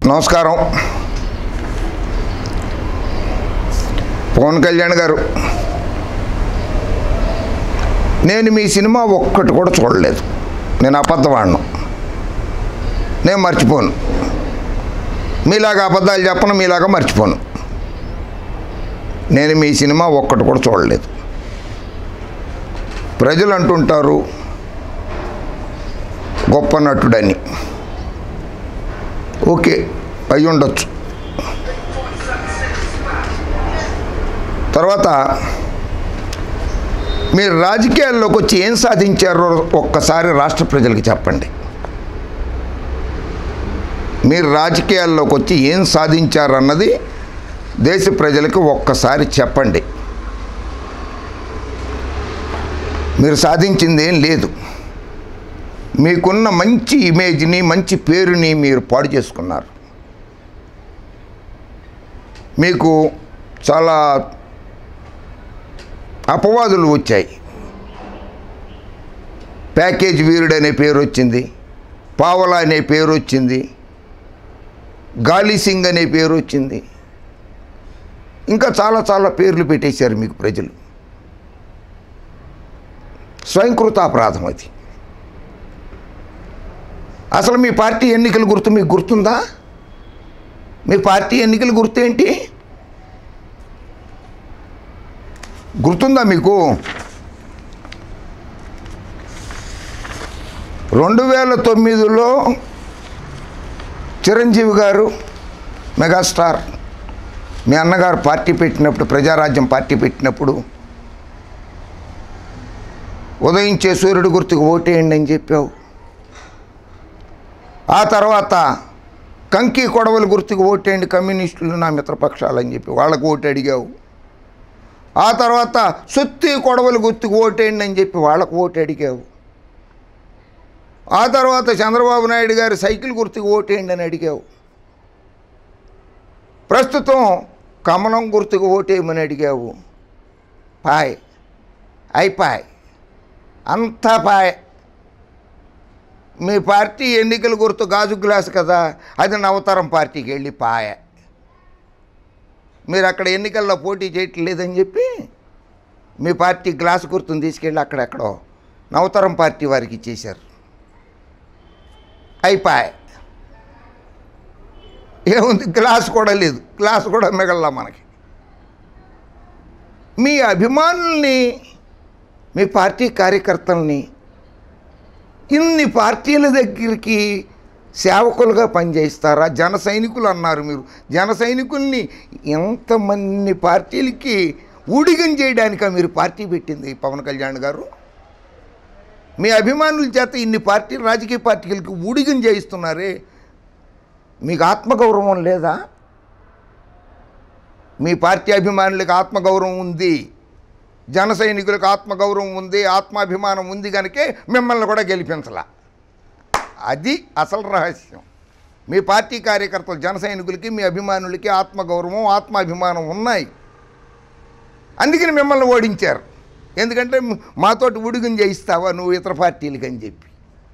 నమస్కారం పవన్ కళ్యాణ్ గారు నేను మీ సినిమా ఒక్కటి కూడా చూడలేదు నేను అబద్ధవాడను నేను మర్చిపోను మీలాగా అబద్ధాలు చెప్పను మీలాగా మర్చిపోను నేను మీ సినిమా ఒక్కటి కూడా చూడలేదు ప్రజలు అంటుంటారు గొప్ప నటుడని ఓకే అయి ఉండొచ్చు తర్వాత మీరు రాజకీయాల్లోకి వచ్చి ఏం సాధించారో ఒక్కసారి రాష్ట్ర ప్రజలకు చెప్పండి మీరు రాజకీయాల్లోకి వచ్చి ఏం సాధించారన్నది దేశ ప్రజలకు ఒక్కసారి చెప్పండి మీరు సాధించింది ఏం లేదు మీకున్న మంచి ఇమేజ్ని మంచి పేరుని మీరు పాడు చేసుకున్నారు మీకు చాలా అపవాదులు వచ్చాయి ప్యాకేజ్ వీరుడు అనే పేరు వచ్చింది పావలా అనే పేరు వచ్చింది గాలి సింగ్ అనే పేరు వచ్చింది ఇంకా చాలా చాలా పేర్లు పెట్టేశారు మీకు ప్రజలు స్వయంకృతాపరాధం అది అసలు మీ పార్టీ ఎన్నికల గుర్తు మీకు గుర్తుందా మీ పార్టీ ఎన్నికల గుర్తు ఏంటి గుర్తుందా మీకు రెండు వేల తొమ్మిదిలో చిరంజీవి గారు మెగాస్టార్ మీ అన్నగారు పార్టీ పెట్టినప్పుడు ప్రజారాజ్యం పార్టీ పెట్టినప్పుడు ఉదయించే సూర్యుడు గుర్తుకు ఓటేయండి అని చెప్పావు ఆ తర్వాత కంకి కొడవల గుర్తుకు ఓటేయండి కమ్యూనిస్టులు నా మిత్రపక్షాలు అని చెప్పి వాళ్ళకు ఓటు అడిగావు ఆ తర్వాత సుత్తి కొడవల గుర్తుకు ఓటేయండి అని చెప్పి వాళ్ళకు ఓటు అడిగావు ఆ తర్వాత చంద్రబాబు నాయుడు గారి సైకిల్ గుర్తుకు ఓటేయండి అని అడిగావు ప్రస్తుతం కమలం గుర్తుకు ఓటేయమని అడిగావు పాయ్ అయిపాయ్ అంతా పాయ్ మీ పార్టీ ఎన్నికల గుర్తు గాజు గ్లాస్ కదా అది నవతరం పార్టీకి వెళ్ళి పాయ మీరు అక్కడ ఎన్నికల్లో పోటీ చేయట్లేదని చెప్పి మీ పార్టీ గ్లాస్ గుర్తుని తీసుకెళ్ళి అక్కడెక్కడో నవతరం పార్టీ వారికి ఇచ్చేశారు అయిపోయి ఏముంది గ్లాస్ కూడా లేదు గ్లాస్ కూడా మిగల్లా మనకి మీ అభిమానుల్ని మీ పార్టీ కార్యకర్తల్ని ఇన్ని పార్టీల దగ్గరికి సేవకులుగా పనిచేస్తారా జన సైనికులు అన్నారు మీరు జన సైనికుల్ని ఎంతమంది పార్టీలకి ఊడిగం చేయడానిక మీరు పార్టీ పెట్టింది పవన్ కళ్యాణ్ గారు మీ అభిమానుల చేత ఇన్ని పార్టీలు రాజకీయ పార్టీలకి ఊడిగం చేయిస్తున్నారే మీకు ఆత్మగౌరవం లేదా మీ పార్టీ అభిమానులకు ఆత్మగౌరవం ఉంది జన సైనికులకు ఆత్మగౌరవం ఉంది ఆత్మాభిమానం ఉంది కనుకే మిమ్మల్ని కూడా గెలిపించాల అది అసలు రహస్యం మీ పార్టీ కార్యకర్తలు జన సైనికులకి మీ అభిమానులకి ఆత్మగౌరవం ఆత్మాభిమానం ఉన్నాయి అందుకని మిమ్మల్ని ఓడించారు ఎందుకంటే మాతోటి ఉడుగుని చేయిస్తావా నువ్వు ఇతర పార్టీలకి అని చెప్పి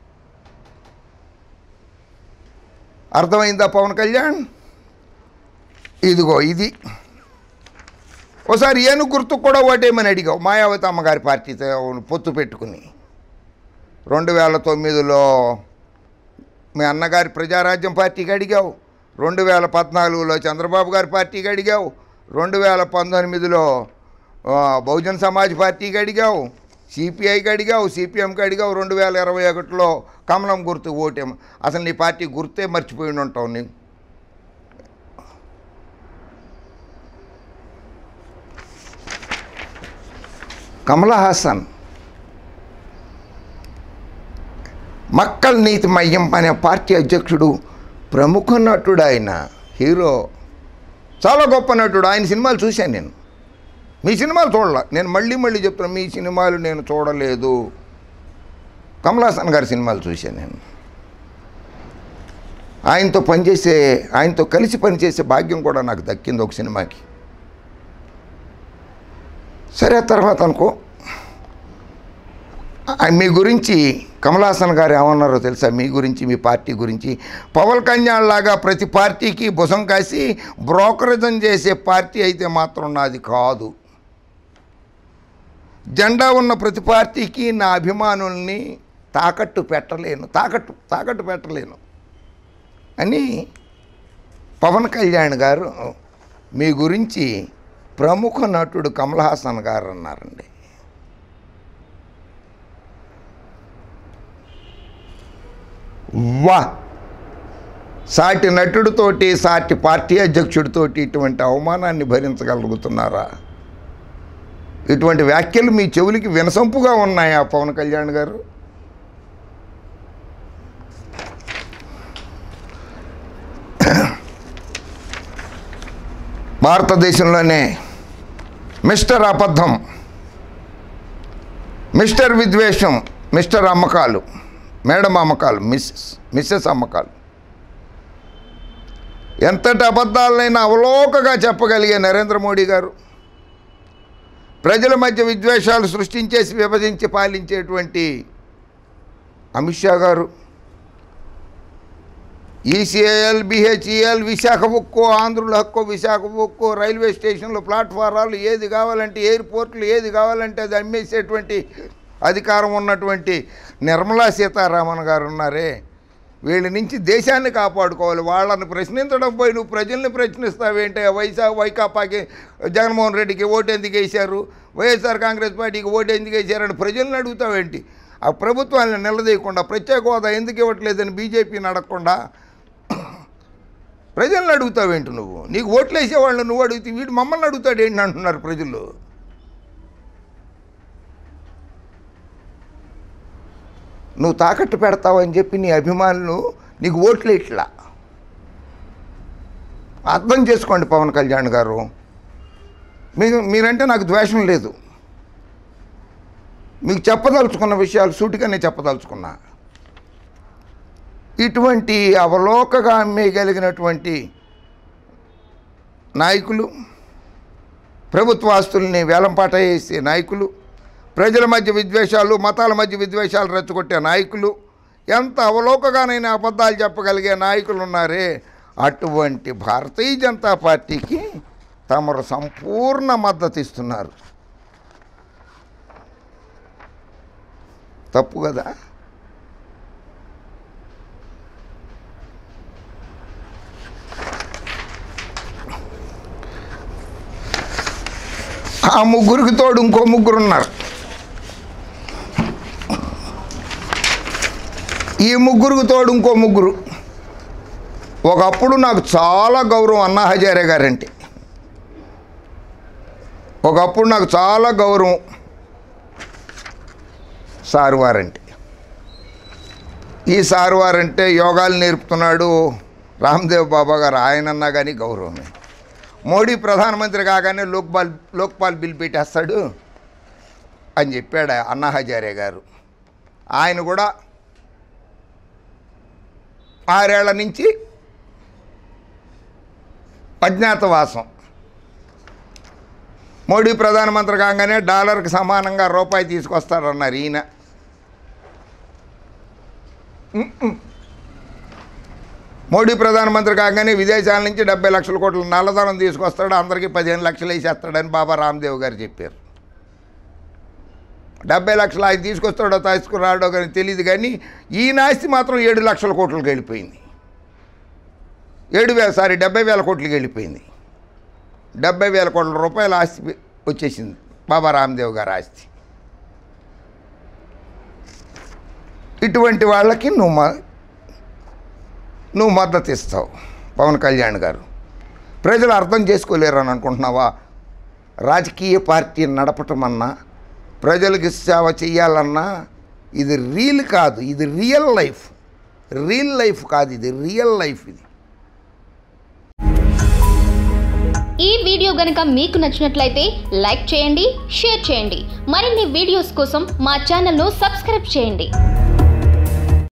అర్థమైందా పవన్ కళ్యాణ్ ఇదిగో ఇది ఒకసారి ఏను గుర్తు కూడా ఓటేయమని అడిగావు మాయావతి అమ్మగారి పార్టీతో పొత్తు పెట్టుకుని రెండు వేల తొమ్మిదిలో మీ అన్నగారి ప్రజారాజ్యం పార్టీకి అడిగావు రెండు వేల పద్నాలుగులో చంద్రబాబు గారి పార్టీకి అడిగావు రెండు వేల పంతొమ్మిదిలో ఆ, బహుజన్ సమాజ్ పార్టీకి అడిగావు సిపిఐకి అడిగావు సిపిఎంకి అడిగావు రెండు వేల ఇరవై ఒకటిలో కమలం గుర్తు ఓటేం అసలు నీ పార్టీ గుర్తే మర్చిపోయి ఉంటావు నీ కమలా హాసన్ మక్కల్ నీతి మయ్యం అనే పార్టీ అధ్యక్షుడు ప్రముఖ నటుడు ఆయన హీరో చాలా గొప్ప నటుడు ఆయన సినిమాలు చూశాను నేను మీ సినిమాలు చూడాల నేను మళ్ళీ మళ్ళీ చెప్తున్నాను మీ సినిమాలు నేను చూడలేదు కమల్ హాసన్ గారి సినిమాలు చూశాను నేను ఆయనతో పనిచేసే ఆయనతో కలిసి పనిచేసే భాగ్యం కూడా నాకు దక్కింది ఒక సినిమాకి సరే తర్వాత అనుకో ఆ- మీ గురించి కమల్ హాసన్ గారు ఏమన్నారో తెలుసా మీ గురించి మీ పార్టీ గురించి పవన్ కళ్యాణ్ లాగా ప్రతి పార్టీకి భుజం కాసి బ్రోకరిజం చేసే పార్టీ అయితే మాత్రం నాది కాదు జెండా ఉన్న ప్రతి పార్టీకి నా అభిమానుల్ని తాకట్టు పెట్టలేను తాకట్టు తాకట్టు పెట్టలేను అని పవన్ కళ్యాణ్ గారు మీ గురించి ప్రముఖ నటుడు కమల్ హాసన్ గారు అన్నారండి వా సాటి నటుడితోటి సాటి పార్టీ అధ్యక్షుడితోటి ఇటువంటి అవమానాన్ని భరించగలుగుతున్నారా ఇటువంటి వ్యాఖ్యలు మీ చెవులకి వినసొంపుగా ఉన్నాయా పవన్ కళ్యాణ్ గారు భారతదేశంలోనే మిస్టర్ అబద్ధం మిస్టర్ విద్వేషం మిస్టర్ అమ్మకాలు మేడం అమ్మకాలు మిస్సెస్ మిస్సెస్ అమ్మకాలు ఎంతటి అబద్ధాలనైనా అవలోకగా చెప్పగలిగే నరేంద్ర మోడీ గారు ప్రజల మధ్య విద్వేషాలు సృష్టించేసి విభజించి పాలించేటువంటి అమిత్ షా గారు ఈసీఐఎల్ బిహెచ్ఈఎల్ విశాఖ ఉక్కు ఆంధ్రుల హక్కు విశాఖ ఉక్కు రైల్వే స్టేషన్లు ప్లాట్ఫారాలు ఏది కావాలంటే ఎయిర్పోర్ట్లు ఏది కావాలంటే అది అమ్మేసేటువంటి అధికారం ఉన్నటువంటి నిర్మలా సీతారామన్ గారు ఉన్నారే వీళ్ళ నుంచి దేశాన్ని కాపాడుకోవాలి వాళ్ళని ప్రశ్నించడం పోయి నువ్వు ప్రజల్ని ప్రశ్నిస్తావేంటే వైశాఖ వైకాపాకి జగన్మోహన్ రెడ్డికి ఓటు ఎందుకు వేశారు వైఎస్ఆర్ కాంగ్రెస్ పార్టీకి ఓటు ఎందుకు వేశారని ప్రజల్ని అడుగుతావేంటి ఆ ప్రభుత్వాన్ని నిలదీయకుండా ప్రత్యేక హోదా ఎందుకు ఇవ్వట్లేదని బీజేపీని అడగకుండా ప్రజల్ని అడుగుతావేంటి నువ్వు నీకు ఓట్లు వేసేవాళ్ళు నువ్వు అడిగితే వీడు మమ్మల్ని అడుగుతాడు ఏంటి అంటున్నారు ప్రజలు నువ్వు తాకట్టు పెడతావని చెప్పి నీ అభిమానులు నీకు ఓట్లు ఇట్లా అర్థం చేసుకోండి పవన్ కళ్యాణ్ గారు మీకు మీరంటే నాకు ద్వేషం లేదు మీకు చెప్పదలుచుకున్న విషయాలు సూటిగానే చెప్పదలుచుకున్నా ఇటువంటి అవలోకగా అమ్మేయగలిగినటువంటి నాయకులు ప్రభుత్వ ఆస్తుల్ని వేలంపాట వేసే నాయకులు ప్రజల మధ్య విద్వేషాలు మతాల మధ్య విద్వేషాలు రెచ్చగొట్టే నాయకులు ఎంత అవలోకగానైనా అబద్ధాలు చెప్పగలిగే నాయకులు ఉన్నారే అటువంటి భారతీయ జనతా పార్టీకి తమరు సంపూర్ణ మద్దతు ఇస్తున్నారు తప్పు కదా ఆ ముగ్గురికి తోడు ఇంకో ముగ్గురు ఉన్నారు ఈ ముగ్గురికి తోడు ఇంకో ముగ్గురు ఒకప్పుడు నాకు చాలా గౌరవం అన్నా హజారే గారంటే ఒకప్పుడు నాకు చాలా గౌరవం సారు వారంటే ఈ సారు వారంటే యోగాలు నేర్పుతున్నాడు రామ్దేవ్ బాబా గారు ఆయనన్నా కానీ గౌరవమే మోడీ ప్రధానమంత్రి కాగానే లోక్పాల్ లోక్పాల్ బిల్ పెట్టేస్తాడు అని చెప్పాడు అన్నా హజారే గారు ఆయన కూడా ఆరేళ్ల నుంచి అజ్ఞాతవాసం మోడీ ప్రధానమంత్రి కాగానే డాలర్కి సమానంగా రూపాయి తీసుకొస్తారన్నారు ఈయన మోడీ ప్రధానమంత్రి కాగానే విదేశాల నుంచి డెబ్బై లక్షల కోట్ల నల్లధనం తీసుకొస్తాడు అందరికీ పదిహేను లక్షలు వేసేస్తాడని బాబా రామ్దేవ్ గారు చెప్పారు డెబ్బై లక్షలు ఆయన తీసుకొస్తాడో తీసుకురాడో కానీ తెలియదు కానీ ఈ నాస్తి మాత్రం ఏడు లక్షల కోట్లకు వెళ్ళిపోయింది ఏడు వేల సారీ డెబ్బై వేల కోట్లకి వెళ్ళిపోయింది డెబ్బై వేల కోట్ల రూపాయల ఆస్తి వచ్చేసింది బాబా రామ్దేవ్ గారి ఆస్తి ఇటువంటి వాళ్ళకి నువ్వు మ నువ్వు మద్దతు ఇస్తావు పవన్ కళ్యాణ్ గారు ప్రజలు అర్థం చేసుకోలేరని అనుకుంటున్నావా రాజకీయ పార్టీ నడపటం అన్నా ప్రజలకు సేవ చేయాలన్నా ఇది రీల్ కాదు ఇది రియల్ లైఫ్ రియల్ లైఫ్ కాదు ఇది రియల్ లైఫ్ ఇది ఈ వీడియో గనుక మీకు నచ్చినట్లయితే లైక్ చేయండి షేర్ చేయండి మరిన్ని వీడియోస్ కోసం మా ఛానల్ను సబ్స్క్రైబ్ చేయండి